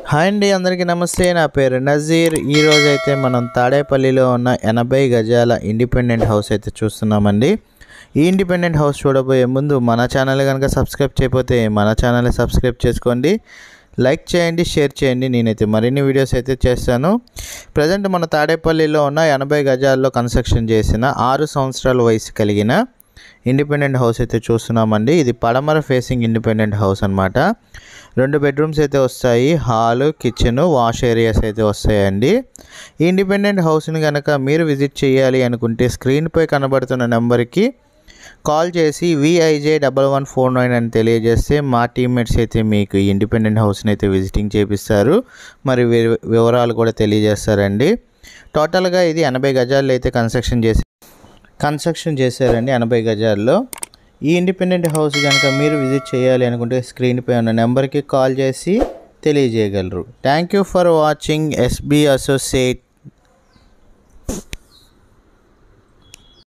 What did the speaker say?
hi అండి అందరికీ నమస్తే నా పేరు నజీర్ ఈరోజు అయితే మనం తాడేపల్లిలో ఉన్న ఎనభై గజాల ఇండిపెండెంట్ హౌస్ అయితే చూస్తున్నామండి ఈ ఇండిపెండెంట్ హౌస్ చూడబోయే ముందు మన ఛానల్ కనుక సబ్స్క్రైబ్ చేయకపోతే మన ఛానల్ని సబ్స్క్రైబ్ చేసుకోండి లైక్ చేయండి షేర్ చేయండి నేనైతే మరిన్ని వీడియోస్ అయితే చేస్తాను ప్రజెంట్ మన తాడేపల్లిలో ఉన్న ఎనభై గజాల్లో కన్స్ట్రక్షన్ చేసిన ఆరు సంవత్సరాల వయసు కలిగిన ఇండిపెండెంట్ హౌస్ అయితే చూస్తున్నామండి ఇది పడమర ఫేసింగ్ ఇండిపెండెంట్ హౌస్ అన్నమాట రెండు బెడ్రూమ్స్ అయితే వస్తాయి హాల్ కిచెన్ వాష్ ఏరియాస్ అయితే వస్తాయండి ఈ ఇండిపెండెంట్ హౌస్ని కనుక మీరు విజిట్ చేయాలి అనుకుంటే స్క్రీన్పై కనబడుతున్న నెంబర్కి కాల్ చేసి VIJ double one four nine అని తెలియజేస్తే మా టీమ్మేట్స్ అయితే మీకు ఈ ఇండిపెండెంట్ హౌస్ని అయితే విజిటింగ్ చేపిస్తారు మరి వి- వివరాలు కూడా తెలియజేస్తారండి టోటల్గా ఇది ఎనభై గజాల్లో అయితే కన్స్ట్రక్షన్ చేసి కన్స్ట్రక్షన్ చేశారండి ఎనభై గజాల్లో ఈ ఇండిపెండెంట్ హౌస్ కనుక మీరు విజిట్ చేయాలి అనుకుంటే స్క్రీన్పై ఉన్న నెంబర్కి కాల్ చేసి తెలియజేయగలరు thank you for watching SB associate